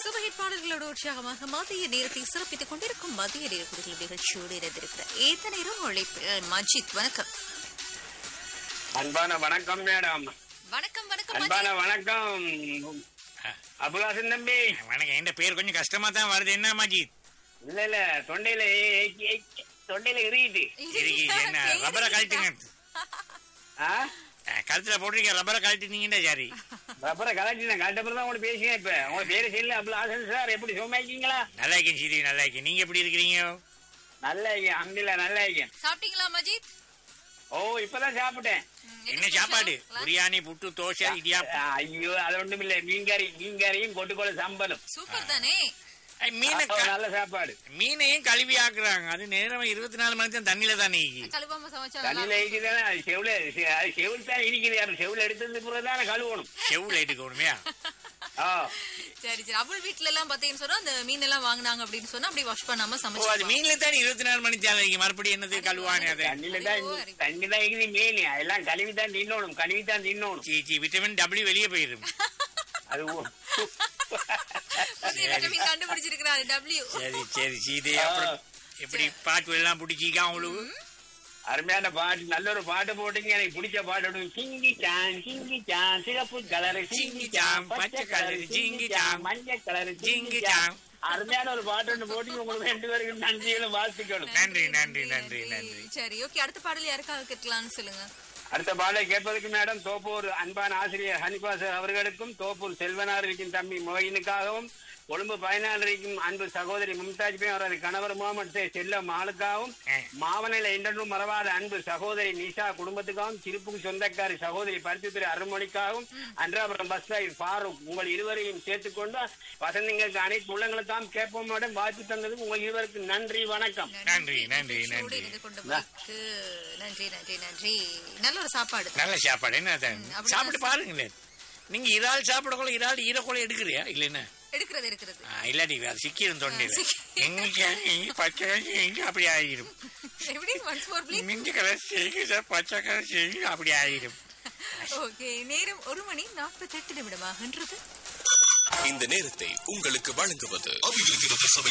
சுபஹிட் பாடல்களோடு உற்சாகமாக மதிய நேரத்தை சிறப்பித்துக் கொண்டிருக்கும் மதிய நேர குரல் நிகழ்ச்சியோடு இணைந்திருக்கிற ஏத்த நேரம் உழைப்பு மஜித் வணக்கம் அன்பான வணக்கம் மேடம் வணக்கம் வணக்கம் அன்பான மஜித். வணக்கம் அபுலாசன் தம்பி வணக்கம் என் பேர் கொஞ்சம் கஷ்டமா தான் வருது என்ன மஜித் இல்ல இல்ல தொண்டையில ஏ- ஏ- தொண்டையில எரியுது இருக்கு என்ன ரப்பரை கழட்டுங்க ஆ? அஹ், கழுத்துல போட்டிருக்க ரப்பரை கழட்டினீங்கன்னா சரி அப்புறம் கலாச்சி நான் கலட்டப்புறம் தான் உங்களுக்கு பேசுகிறேன் இப்ப உங்க பேரு சொல்லு அபுலாசன் சார் எப்படி சும்மாக்கிங்களா நல்லா இருக்கேன் சீதி நல்லா இருக்கேன் நீங்க எப்படி இருக்கிறீங்க நல்லா இருக்கேன் அம்மில நல்லா இருக்கேன் சாப்பிட்டீங்களா மஜித் ஓ இப்பதான் சாப்பிட்டேன் ம், என்ன special? சாப்பாடு பிரியாணி புட்டு தோசை இடியாப்பம் ஆ, ஐயோ அது ஒண்ணும் இல்ல மீன்கறி மீன்கறியும் கொட்டுக்கோள சம்பளம் சூப்பர் தானே அஹ், மீனை அப்ப க- நல்ல சாப்பாடு மீனையும் கழுவி ஆக்குறாங்க அது நேரம் இருபத்தி நாலு மணி தான் தண்ணியில தானே இருக்கு. கழுவாம சமைச்சா தண்ணியில நல்லா இருக்குதானே அது செவுல செ- அது செவுல் தான் இருக்குது அது செவுல எடுத்தது பிறகு தானே கழுவணும் செவ்வுல எடுக்கணுமையா ஆ சரி சரி அவள் வீட்ல எல்லாம் பாத்தீங்கன்னு சொன்னா அந்த மீன் எல்லாம் வாங்குனாங்க அப்படின்னு சொன்னா அப்படி வாஷ் பண்ணாம ஓ அது சமைச்சு மீன்ல தானே இருபத்தி நாலு மணி தேவை இருக்கு மறுபடியும் என்னது கழுவானே அது தண்ணியில தான் ஐயோ, அறிவு. தண்ணி தான் இருக்குது மீன் அதெல்லாம் கழுவி தான் தின்னணும் கழுவி தான் தின்னணும் சீ சீ விட்டமின் டபிள்யூ வெளியே போயிடும் அது ஓ- புதிய vitamin கண்டுபிடிச்சிருக்கிறாரு டபிள்யூ சரி சரி சீதை அப்புறம் எப்படி பாட்டு எல்லாம் பிடிச்சிக்கா உங்களுக்கு அருமையான பாட்டு நல்ல ஒரு பாட்டு போட்டீங்க எனக்கு பிடிச்ச பாட்டு ஒன்று. சிங்கி சான் சிங்கி சான் சிகப்பு கலர் சிங்கி சான் பச்சை கலர் சிங்கி சான் மஞ்சள் கலர் சிங்கி சான் அருமையான ஒரு பாட்டு ஒன்று போட்டீங்க உங்களுக்கு ரெண்டு பேருக்கு நன்றிகளும் வாழ்த்துக்களும் நன்றி நன்றி நன்றி நன்றி சரி ஓகே அடுத்த பாடல் யாருக்காக கேட்கலாம்னு சொல்லுங்க அடுத்த பாடலை கேட்பதற்கு மேடம் தோப்பூர் அன்பான ஆசிரியர் ஹனிபா சார் அவர்களுக்கும் தோப்பூர் செல்வனார் இருக்கும் தம்பி மொயினுக்காகவும் கொழும்பு பயனாளர் இருக்கும் அன்பு சகோதரி மும்தாஜ் பே அவரது கணவர் முகமது சே செல்லம் ஆளுக்காகவும் ஆ. மாவனில என்றும் மறவாத அன்பு சகோதரி நிஷா குடும்பத்துக்காகவும் திருப்புக்கு சொந்தக்காரி சகோதரி பருத்தித்துறை அருள்மொழிக்காகவும் அன்றாபுரம் பஸ் டிரைவர் ஃபாரூக் உங்கள் இருவரையும் சேர்த்துக்கொண்டு வசந்தங்களுக்கு அனைத்து உள்ளங்களுக்காம் கேட்போம் மேடம் வாழ்த்து தந்ததுக்கு உங்கள் இருவருக்கு நன்றி வணக்கம் நன்றி, நன்றி, நிகழ்ச்சியோடு நன்றி. இணைந்து கொண்டமைக்கு நன்றி நன்றி நன்றி நல்ல ஒரு சாப்பாடு நல்ல சாப்பாடு என்ன அது? அப்படிதான் சாப்பிட்டு பாருங்களேன் நீங்க இறால் சாப்பிடக்குள்ள இறால் ஈரக்குள்ள எடுக்கிறியா இல்ல என்ன எடுக்கிறது எடுக்கிறது ஆ, இல்லாட்டி அது சிக்கிடும் தொண்டையில சிக்கி- எங்க இங்க பச்சை கலர் செய்யுங்க அப்படி ஆகிடும் எப்படி ஒன்ஸ் மோர் ப்ளீஸ் மிஞ்ச கலர் செய்யுங்க சார் பச்சை கலர் செய்யுங்க அப்படி ஆகிடும் ஓகே நேரம் ஒரு மணி நாற்பத்தி எட்டு நிமிடமாகின்றது இந்த நேரத்தை உங்களுக்கு வழங்குவது அபிவிருத்தி சபை